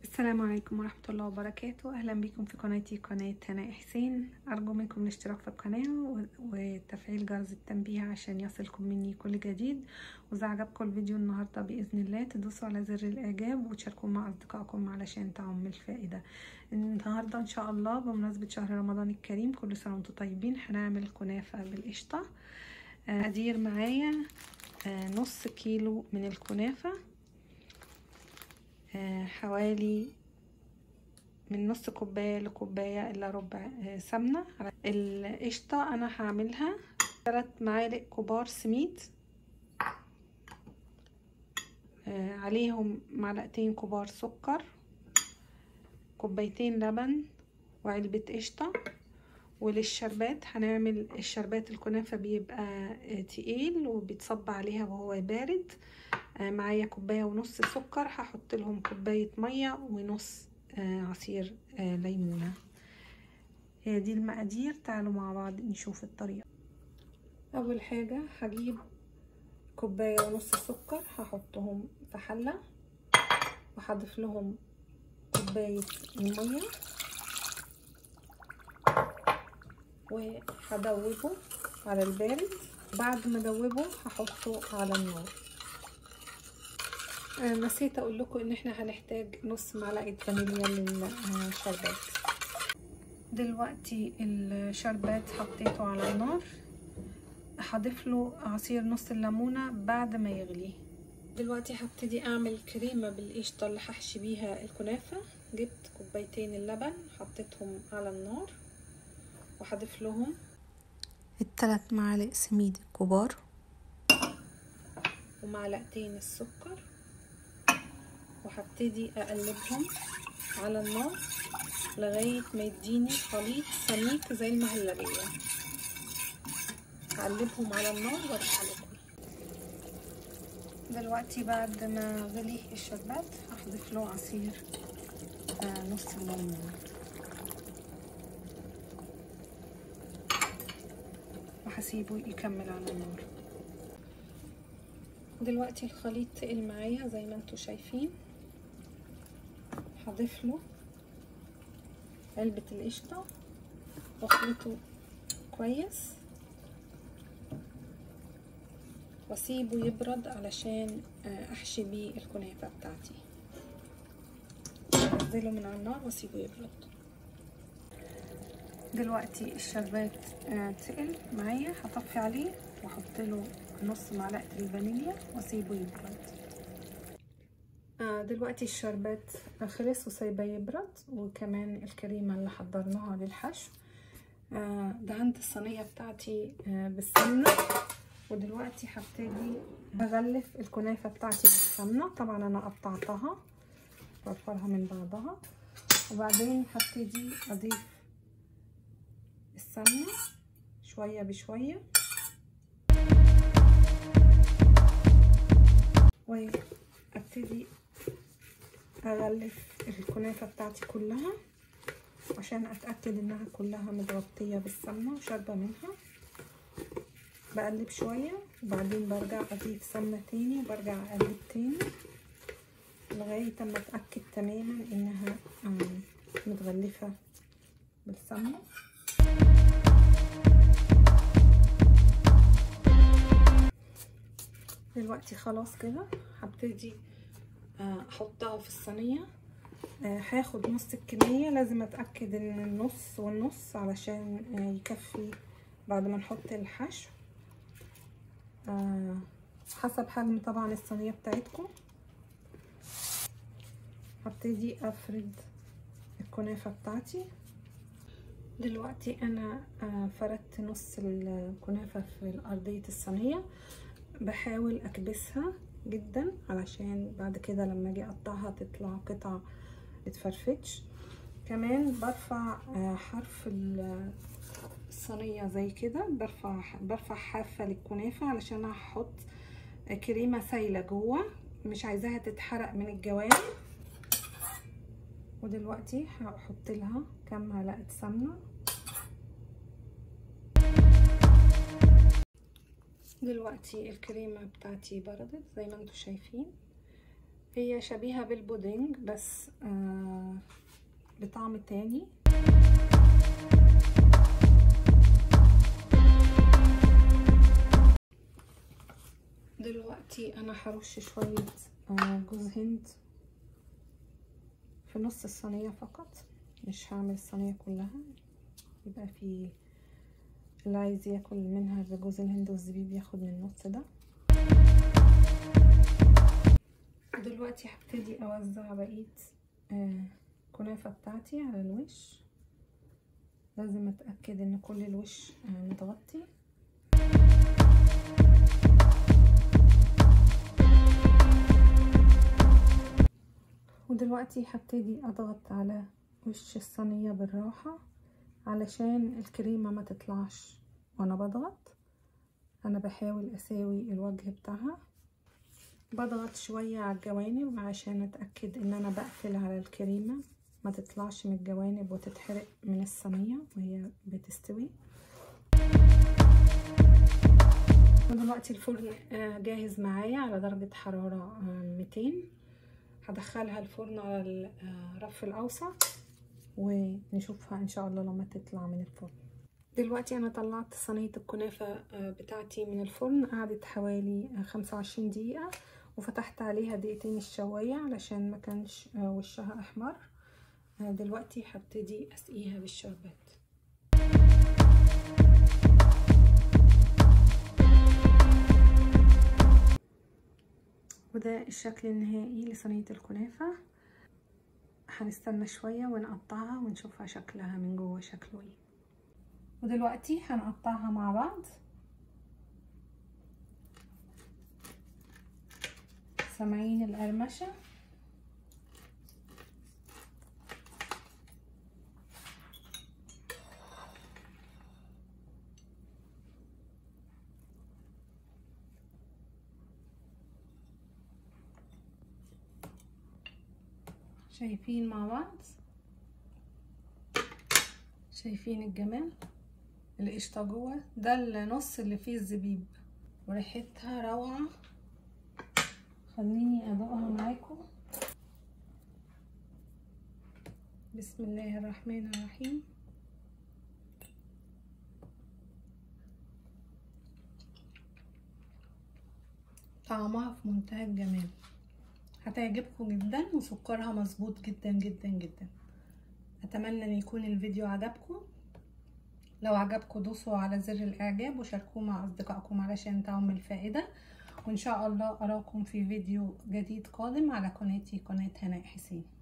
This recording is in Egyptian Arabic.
السلام عليكم ورحمة الله وبركاته أهلا بكم في قناتي قناة هناء حسين أرجو منكم الاشتراك في القناة و- وتفعيل جرس التنبيه عشان يصلكم مني كل جديد وإذا عجبكم الفيديو النهاردة بإذن الله تدوسوا على زر الإعجاب وتشاركوه مع أصدقائكم علشان تعم الفائدة النهاردة إن شاء الله بمناسبة شهر رمضان الكريم كل سنة وانتم طيبين هنعمل كنافة بالقشطة آه، أدير معايا آه، نص كيلو من الكنافة آه، حوالي من نص كوباية لكوباية إلا ربع آه، سمنة القشطة أنا هعملها ثلاث معالق كبار سميد آه، عليهم معلقتين كبار سكر كوبايتين لبن وعلبة قشطة وللشربات هنعمل الشربات الكنافة بيبقى آه، تقيل وبيتصب عليها وهو بارد آه، معايا كوباية ونص سكر هحط لهم كوباية مية ونص آه، عصير آه، ليمونة هي دي المقادير تعالوا مع بعض نشوف الطريقة أول حاجة هجيب كوباية ونص سكر هحطهم في حلة وهضيف لهم كوباية المية وهدوبه على البارد بعد ما ادوبه هحطه على النار آه نسيت اقول لكم ان احنا هنحتاج نص معلقه فانيليا للشربات دلوقتي الشربات حطيته على النار هضيف له عصير نص الليمونه بعد ما يغلي دلوقتي هبتدي اعمل كريمه بالقشطه اللي هحشي بيها الكنافه جبت كوبايتين اللبن حطيتهم على النار وهضيف لهم الثلاث معالق سميد الكبار ومعلقتين السكر وهبتدي اقلبهم على النار لغاية ما يديني خليط سميك زي المهلبية هقلبهم على النار وارجع لكم دلوقتي بعد ما غلي الشربات هضيف له عصير آه نص الليمون وهسيبه يكمل على النار دلوقتي الخليط تقل معايا زي ما انتوا شايفين هضيف له علبة القشطة واخلطه كويس واسيبه يبرد علشان احشي بيه الكنافة بتاعتي انزله من على النار واسيبه يبرد دلوقتي الشربات تقل معايا هطفي عليه واحط له نص معلقه الفانيليا واسيبه يبرد آه دلوقتي الشربات خلص وسايبه يبرد وكمان الكريمه اللي حضرناها للحشو آه دهنت الصينيه بتاعتي آه بالسمنه ودلوقتي هبتدي اغلف الكنافه بتاعتي بالسمنه طبعا انا قطعتها بفرها من بعضها وبعدين هبتدي اضيف السمنه شويه بشويه وابتدي اغلف الكنافه بتاعتي كلها عشان اتاكد انها كلها متغطيه بالسمنه وشاربه منها بقلب شويه وبعدين برجع اضيف سمنه تاني وبرجع اقلب تاني لغايه اما اتاكد تماما انها متغلفه بالسمنه دلوقتي خلاص كده هبتدي احطها في الصينيه هاخد نص الكميه لازم اتاكد ان النص والنص علشان يكفي بعد ما نحط الحشو حسب حجم طبعا الصينيه بتاعتكم هبتدي افرد الكنافه بتاعتي دلوقتي انا فردت نص الكنافه في ارضيه الصينيه بحاول اكبسها جدا علشان بعد كده لما اجي اقطعها تطلع قطع متفرفتش كمان برفع حرف الصينيه زي كده برفع برفع حافه للكنافه علشان هحط كريمه سايله جوه مش عايزاها تتحرق من الجوانب ودلوقتي هحط لها كام معلقه سمنه دلوقتي الكريمة بتاعتي بردت زي ما انتوا شايفين هي شبيهة بالبودنج بس آه بطعم تاني دلوقتي انا هرش شوية آه جوز هند في نص الصينية فقط مش هعمل الصينية كلها يبقى في اللي عايز ياكل منها بجوز الهند والزبيب ياخد من النص ده دلوقتي هبتدي اوزع بقية آه كنافة بتاعتي على الوش لازم اتأكد ان كل الوش آه متغطي ودلوقتي هبتدي اضغط على وش الصينية بالراحة علشان الكريمة ما تطلعش وانا بضغط انا بحاول اساوي الوجه بتاعها بضغط شوية على الجوانب عشان اتأكد ان انا بقفل على الكريمة ما تطلعش من الجوانب وتتحرق من الصينية وهي بتستوي ودلوقتي الفرن جاهز معايا على درجة حرارة 200 هدخلها الفرن على الرف الاوسط ونشوفها ان شاء الله لما تطلع من الفرن دلوقتي انا طلعت صينيه الكنافه بتاعتي من الفرن قعدت حوالي 25 دقيقه وفتحت عليها دقيقتين الشوايه علشان ما كانش وشها احمر دلوقتي هبتدي اسقيها بالشربات وده الشكل النهائي لصينيه الكنافه هنستنى شوية ونقطعها ونشوفها شكلها من جوه شكله ايه ودلوقتي هنقطعها مع بعض سامعين القرمشة شايفين مع بعض شايفين الجمال القشطه جوه ده النص اللي فيه الزبيب وريحتها روعه خليني ادوقها معاكم بسم الله الرحمن الرحيم طعمها في منتهى الجمال هتعجبكم جدا وسكرها مظبوط جدا جدا جدا اتمنى ان يكون الفيديو عجبكم لو عجبكم دوسوا على زر الاعجاب وشاركوه مع اصدقائكم علشان تعم الفائده وان شاء الله اراكم في فيديو جديد قادم على قناتي قناه هناء حسين